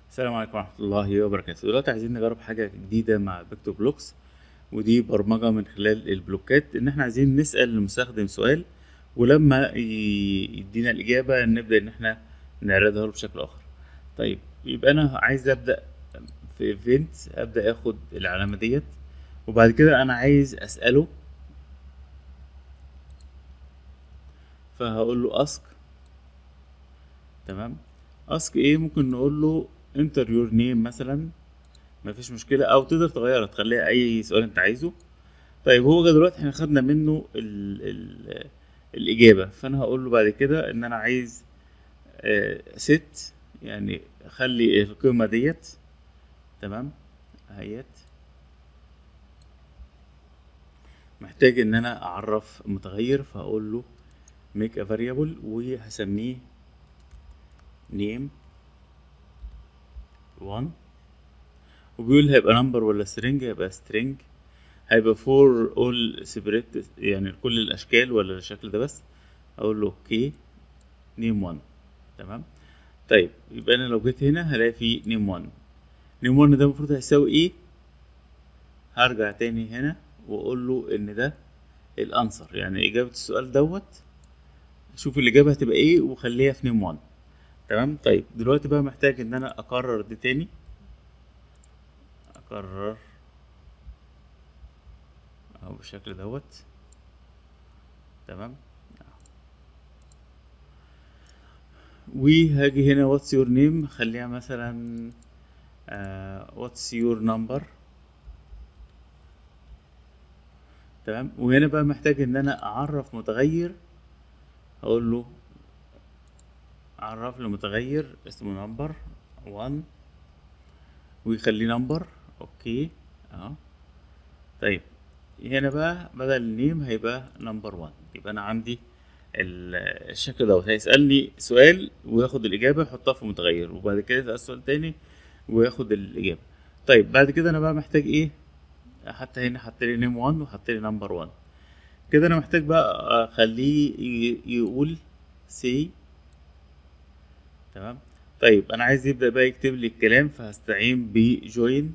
السلام عليكم ورحمة الله وبركاته دلوقتي عايزين نجرب حاجة جديدة مع فيكتور بلوكس ودي برمجة من خلال البلوكات إن إحنا عايزين نسأل المستخدم سؤال ولما ي- يدينا الإجابة نبدأ إن إحنا نعرضها له بشكل آخر طيب يبقى أنا عايز أبدأ في ايفنت أبدأ آخد العلامة ديت وبعد كده أنا عايز أسأله فهقول له ask تمام ask ايه ممكن نقول له enter your name مثلا مفيش مشكلة او تقدر تغيرها تخليها اي سؤال انت عايزه طيب هو جه دلوقتي احنا خدنا منه ال ال الاجابة فانا هقول له بعد كده ان انا عايز ست يعني خلي القيمة ديت تمام اهيت محتاج ان انا اعرف متغير فهقول له make a variable وهسميه name 1 وبيقول هيبقى number ولا string هيبقى string هيبقى for all separate يعني كل الاشكال ولا الشكل ده بس اقول له اوكي name 1 تمام طيب يبقى انا لو جيت هنا هلاقي في name 1 name 1 ده المفروض هيساوي ايه هرجع تاني هنا واقول له ان ده الانسر يعني اجابة السؤال دوت شوف الاجابة هتبقى ايه وخليها في name 1 تمام طيب دلوقتي بقى محتاج ان انا اكرر دي تاني اكرر اهو بالشكل دوت تمام وهاجي هنا واتس يور نيم خليها مثلا واتس يور نمبر تمام وهنا بقى محتاج ان انا اعرف متغير اقول له عرف له متغير اسمه نمبر 1 ويخليه نمبر اوكي اهو طيب هنا بقى بدل النيم هيبقى نمبر 1 يبقى انا عندي ال- الشكل دوت هيسألني سؤال وياخد الإجابة يحطها في متغير وبعد كده يسأل سؤال تاني وياخد الإجابة طيب بعد كده أنا بقى محتاج إيه حتى هنا حط لي نيم 1 وحط لي نمبر 1 كده أنا محتاج بقى أخليه ي- يقول سي تمام طيب انا عايز يبدا بقى يكتب لي الكلام فهستعين بجوين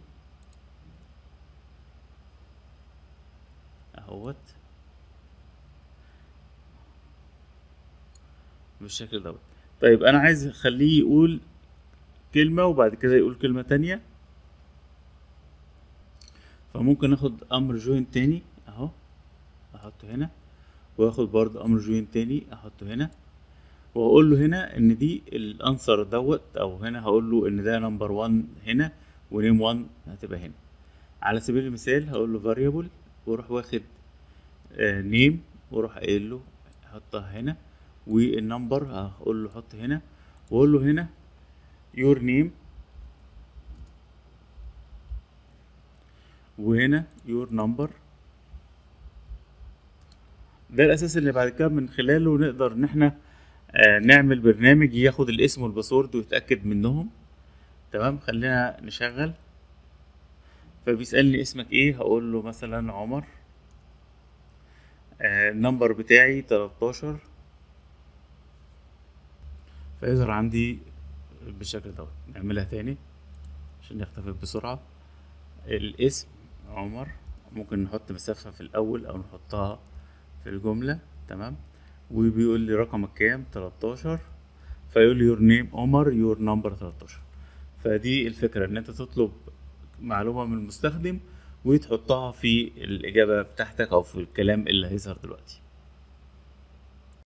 اهوت بالشكل دوت طيب انا عايز اخليه يقول كلمة وبعد كده يقول كلمة تانية فممكن اخد امر جوين تاني اهو احطه هنا واخد برضه امر جوين تاني احطه هنا واقول له هنا ان دي الانسر دوت او هنا هقول له ان ده نمبر 1 هنا ونيم 1 هتبقى هنا على سبيل المثال هقول له variable واروح واخد نيم واروح قايل له حطها هنا والنمبر هقول له حط هنا واقول له هنا your name وهنا your number ده الاساس اللي بعد كده من خلاله نقدر ان احنا آه، نعمل برنامج ياخد الاسم والباسورد ويتأكد منهم تمام خلينا نشغل فبيسألني اسمك ايه هقول له مثلا عمر آه، النمبر بتاعي 13 فيظهر عندي بالشكل دوت نعملها تاني عشان نختفي بسرعة الاسم عمر ممكن نحط مسافة في الأول أو نحطها في الجملة تمام وبيقول لي رقمك كام 13 فيقول لي يور نيم عمر يور نمبر 13 فدي الفكرة ان انت تطلب معلومة من المستخدم وتحطها في الإجابة بتاعتك أو في الكلام اللي هيظهر دلوقتي